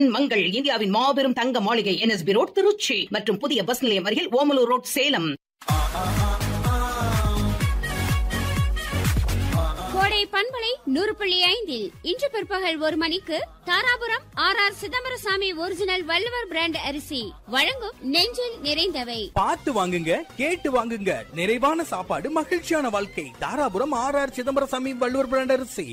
மங்கள் இந்தியாவின் மாபெரும் தங்க மாளிகை என்எஸ்பி ரோட் திருச்சி மற்றும் புதிய பஸ் நிலையம் அருகில் ஓமலூர் ரோட் சேலம் கோடை பண்பலை நூறு புள்ளி ஐந்தில் இன்று பிற்பகல் ஒரு மணிக்கு Dharapuram R R Chidambarasamy original Valluvar brand அரிசி வழங்கும் நெஞ்சில் நிறைந்தவை பார்த்து வாங்குங்க கேட்டு வாங்குங்க நிறைவான சாப்பாடு மகிழ்ச்சியான வாழ்க்கை Dharapuram R R Chidambarasamy Valluvar brand அரிசி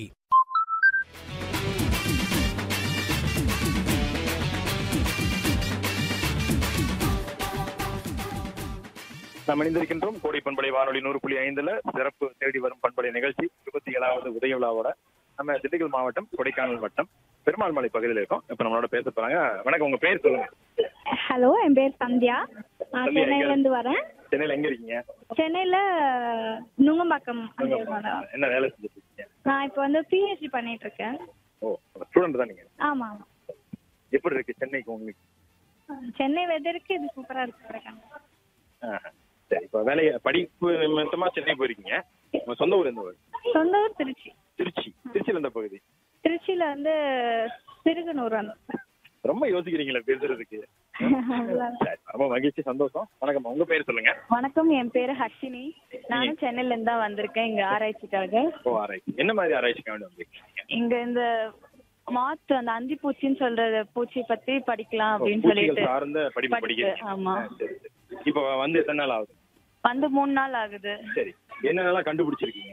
நாம் இணைந்திருக்கின்றோம் கோடி பண்பலை வானொலி நூறு புள்ளி ஐந்துல சிறப்பு தேடி வரும் பண்பலை நிகழ்ச்சி இருபத்தி ஏழாவது உதய விழாவோட நம்ம திண்டுக்கல் மாவட்டம் கொடைக்கானல் வட்டம் பெருமாள் மலை பகுதியில் இருக்கோம் இப்ப நம்மளோட பேச போறாங்க வணக்கம் உங்க பேர் சொல்லுங்க ஹலோ என் பேர் சந்தியா நான் சந்தியா, எங்க சென்னையில இருந்து வரேன் சென்னையில எங்க இருக்கீங்க சென்னையில நுங்கம்பாக்கம் அங்க இருக்கேன். என்ன வேலை செஞ்சுட்டு இருக்கீங்க நான் இப்போ வந்து பிஹெச்டி பண்ணிட்டு இருக்கேன் ஓ ஸ்டூடெண்ட் தான் நீங்க ஆமா ஆமா எப்படி இருக்கு சென்னைக்கு உங்களுக்கு சென்னை வெதருக்கு இது சூப்பரா இருக்கு கொடைக்கானல். ஆஹா. சரி இப்ப வேலைய படிப்பு நிமித்தமா சென்னை போயிருக்கீங்க உங்க சொந்த ஊர் எந்த ஊர் சொந்த ஊர் திருச்சி திருச்சி திருச்சியில எந்த பகுதி திருச்சியில வந்து சிறுகனூர் வந்து ரொம்ப யோசிக்கிறீங்களா பேசுறதுக்கு சரி, ரொம்ப மகிழ்ச்சி சந்தோஷம் வணக்கம் உங்க பேர் சொல்லுங்க வணக்கம் என் பேரு ஹர்ஷினி நானும் சென்னையில இருந்து தான் வந்திருக்கேன் இங்க ஆராய்ச்சிக்காக ஓ ஆராய்ச்சி என்ன மாதிரி ஆராய்ச்சிக்கு வேண்டி வந்திருக்கீங்க இங்க இந்த மாத்து அந்த அந்தி பூச்சின்னு சொல்ற பூச்சி பத்தி படிக்கலாம் அப்படின்னு பூச்சிகள் சொல்லிட்டு சார்ந்த படிப்பு படிப்பு, படிக்கிறீங்க ஆமா. ஆ, சரி, சரி. இப்ப வந்து எத்தனை நாள் ஆகுது வந்து மூணு நாள் ஆகுது சரி என்னென்னலாம் கண்டுபிடிச்சிருக்கீங்க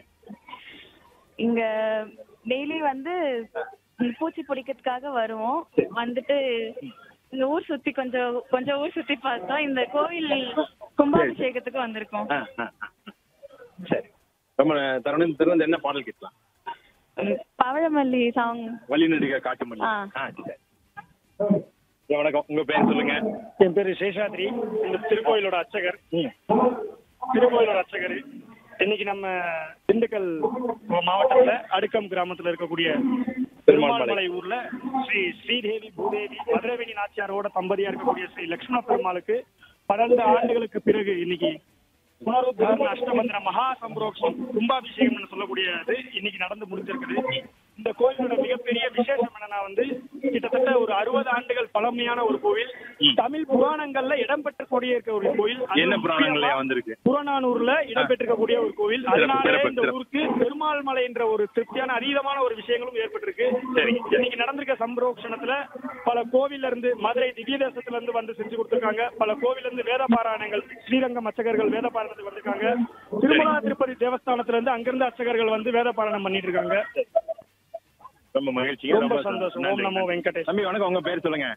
இங்க டெய்லி வந்து இந்த பூச்சி பிடிக்கிறதுக்காக வருவோம் வந்துட்டு இந்த ஊர் சுத்தி கொஞ்சம் கொஞ்சம் ஊர் சுத்தி பார்த்தோம் இந்த கோவில் கும்பாபிஷேகத்துக்கு வந்திருக்கோம் ஆ, ஆ, ஆ. சரி ரொம்ப தருணம் திறந்து என்ன பாடல் கேட்கலாம் பவழமல்லி சாங் வழி நடிகை காட்டுமல்லி ஆ. ஆ, சரி ஐயா, வணக்கம் உங்க பேர் சொல்லுங்க என் பேரு சேஷாத்ரி இந்த திருக்கோயிலோட அர்ச்சகர் ம். திருக்கோயிலோட அர்ச்சகர் இன்னைக்கு நம்ம திண்டுக்கல் மாவட்டத்துல அடுக்கம் கிராமத்துல இருக்கக்கூடிய பெருமாள்மலை ஊர்ல ஸ்ரீ ஸ்ரீதேவி பூதேவி மதுரவேணி நாச்சியாரோட தம்பதியா இருக்கக்கூடிய ஸ்ரீ லட்சுமண பெருமாளுக்கு பன்னெண்டு ஆண்டுகளுக்கு பிறகு இன்னைக்கு புனருத்தாரண அஷ்டமந்திர மகா சம்பரோக்ஷம் கும்பாபிஷேகம்னு சொல்லக்கூடியது இன்னைக்கு நடந்து முடிஞ்சிருக்குது இந்த கோயிலோட மிகப்பெரிய விசேஷம் என்னன்னா வந்து கிட்டத்தட்ட ஒரு அறுபது ஆண்டுகள் பழமையான ஒரு கோவில் தமிழ் புராணங்கள்ல இடம்பெற்றக்கூடிய இருக்க ஒரு கோயில் அது என்ன புராணங்கள்ல முக்கியமா வந்திருக்கு புறநானூர்ல இடம்பெற்றிருக்கக்கூடிய ஒரு கோவில் சிறப்பு, அதனால சிறப்பு, இந்த சிறப்பு. ஊருக்கு பெருமாள் மலை என்ற ஒரு திருப்தியான அதீதமான ஒரு விஷயங்களும் ஏற்பட்டிருக்கு சரி. இன்னைக்கு நடந்திருக்க சம்பரோக்ஷணத்துல பல கோவில்ல இருந்து மதுரை திவ்ய தேசத்துல இருந்து வந்து செஞ்சு கொடுத்திருக்காங்க பல கோவில்ல இருந்து வேத பாராயணங்கள் ஸ்ரீரங்கம் அர்ச்சகர்கள் வேத பாராயணத்துக்கு வந்திருக்காங்க திருமலா திருப்பதி தேவஸ்தானத்துல இருந்து அங்கிருந்து அர்ச்சகர்கள் வந்து வேத பாராயணம் பண்ணிட்டு இருக்காங்க ரொம்ப மகிழ்ச்சி ரொம்ப சந்தோஷம். ஓம் நமோ வெங்கடேஷ். தம்பி வணக்கம் உங்க பேர் சொல்லுங்க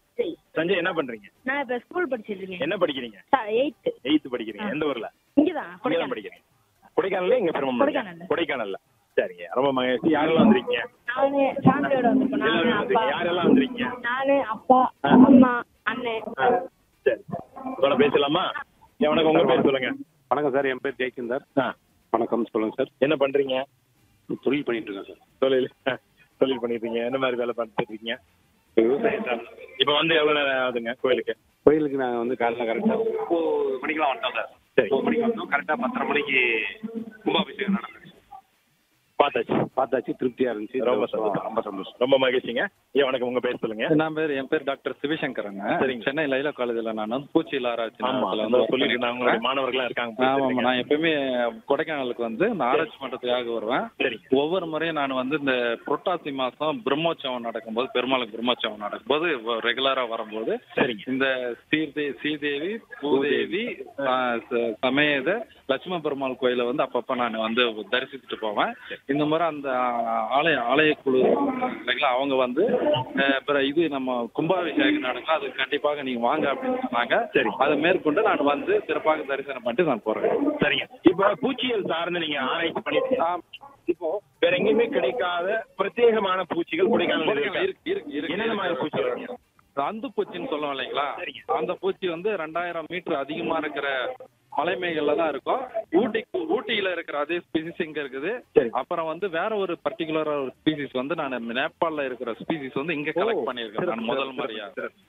சஞ்சய் என்ன பண்றீங்க நான் இப்ப ஸ்கூல் படிச்சிட்டு இருக்கேன் என்ன படிக்கிறீங்க எயித்து எயித்து படிக்கிறீங்க எந்த ஊர்ல இங்கதான் இங்கதான் படிக்கிறீங்க கொடைக்கானல்ல இங்க பெருமாள் கொடைக்கானல்ல. கொடைக்கானல்ல சரிங்க ரொம்ப மகிழ்ச்சி யாரெல்லாம் வந்திருக்கீங்க நானு ஃபேமிலியோட வந்திருக்கோம் நானு எல்லாரும் அப்பா வந்திருக்கீங்க. யாரெல்லாம் வந்திருக்கீங்க நானு அப்பா அம்மா அண்ணன் ஆ, சரி உங்களோட பேசலாமா ஏன் வணக்கம் உங்க பேர் சொல்லுங்க வணக்கம் சார் என் பேர் ஜெயச்சந்தர் ஆ, வணக்கம் சொல்லுங்க சார் என்ன பண்றீங்க தொழில் பண்ணிட்டு இருக்கேன் சார் தொழில் ஆ, தொழில் பண்ணிட்டு இருக்கீங்க என்ன மாதிரி வேலை பார்த்துட்டு இருக்கீங்க விவசாயம் சார் இப்ப வந்து எவ்வளவு நேரம் ஆகுதுங்க கோயிலுக்கு கோயிலுக்கு நாங்கள் வந்து காலைல கரெக்டாக ஒம்பது மணிக்கெலாம் வந்துட்டோம் சார் சரி. ஒம்பது மணிக்கு வந்தோம் கரெக்டாக பத்தரை மணிக்கு கும்பாபிஷேகம் நடந்துச்சு பார்த்தாச்சு பார்த்தாச்சு திருப்தியாக இருந்துச்சு ரொம்ப சந்தோஷம் ரொம்ப சந்தோஷம் ரொம்ப மகிழ்ச்சிங்க ஏன் வணக்கம் உங்க பேர் சொல்லுங்க நான் பேர் என் பேர் டாக்டர் சிவசங்கரங்க சரிங்க. சென்னை லைலா காலேஜ்ல நான் வந்து பூச்சியில் ஆராய்ச்சி ஆமா நிலையத்துல அந்த வந்து சொல்லிட்டு work உங்களுடைய பண்ணிட்டு மாணவர்களா இருக்காங்க இருக்கேன். ஆமாம் பேசிட்டு நான் எப்பயுமே கொடைக்கானலுக்கு வந்து இந்த ஆராய்ச்சி மன்றத்துக்காக வருவேன் சரிங்க ஒவ்வொரு முறையும் நான் வந்து இந்த புரட்டாசி மாசம் பிரம்மோற்சவம் நடக்கும்போது பெருமாளுக்கு பிரம்மோற்சவம் நடக்கும்போது ரெகுலரா வரும்போது சரிங்க இந்த ஸ்ரீதே ஸ்ரீதேவி பூதேவி ஆ, ச- சமேத லட்சுமண பெருமாள் கோயிலை வந்து அப்பப்ப நான் வந்து தரிசிச்சுட்டு போவேன் இந்த முறை அந்த ஆலய ஆலயக்குழு இல்லைங்களா அவங்க வந்து அஹ், பிற இது நம்ம கும்பாபிஷேகம் நடக்கும் அது கண்டிப்பாக நீங்க வாங்க அப்படின்னு சொன்னாங்க சரி. அதை மேற்கொண்டு நான் வந்து சிறப்பாக தரிசனம் பண்ணிட்டு நான் போறேன் சரிங்க இப்ப பூச்சியல் சார்ந்து நீங்க ஆராய்ச்சி பண்ணிட்டு இப்போ வேற எங்கேயுமே கிடைக்காத பிரத்யேகமான பூச்சிகள் கொடைக்கானல் இருக்கு, இருக்கு இருக்கு, இருக்கு. என்னென்ன மாதிரி பூச்சிகள் இருக்கு? அந்து பூச்சின்னு சொல்லுவோம் இல்லைங்களா சரிங்க. அந்த பூச்சி வந்து ரெண்டாயிரம் மீட்டர் அதிகமா இருக்கிற மலைமேகல்ல தான் இருக்கும் ஊட்டிக்கு ஊட்டியில இருக்கிற அதே ஸ்பீசிஸ் இங்க இருக்குது சரி. அப்புறம் வந்து வேற ஒரு பர்டிகுலரா ஒரு ஸ்பீசிஸ் வந்து நான் நேபாள்ல இருக்கிற ஸ்பீசிஸ் வந்து இங்க கலெக்ட் பண்ணியிருக்கேன் சிறப்பு, நான் முதல் சிறப்பு, முறையா சிறப்பு,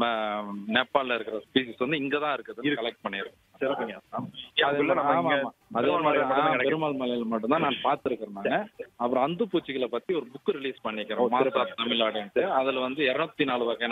ம- நேபாள்ல இருக்கிற ஸ்பீசிஸ் வந்து இங்க தான் இருக்குது இருக்கு. கலெக்ட் பண்ணியிருக்கேன் சிறப்புங்க அது அதுக்குள்ள நம்ம ஆமா, இங்க ஆமா. அதே பெருமாள் மாதிரி மலையில மட்டும்தான் ஆ, கிடைக்கும். பெருமாள் மலையில மட்டும்தான் நான் பார்த்திருக்கேன் நாங்க அப்புறம் அந்து பூச்சிகளை பத்தி ஒரு புக் ரிலீஸ் பண்ணிக்கிறோம் ஓ, சிறப்பு. மாசா தமிழ்நாடுன்ட்டு அதுல வந்து இருநூத்தி நாலு வகையான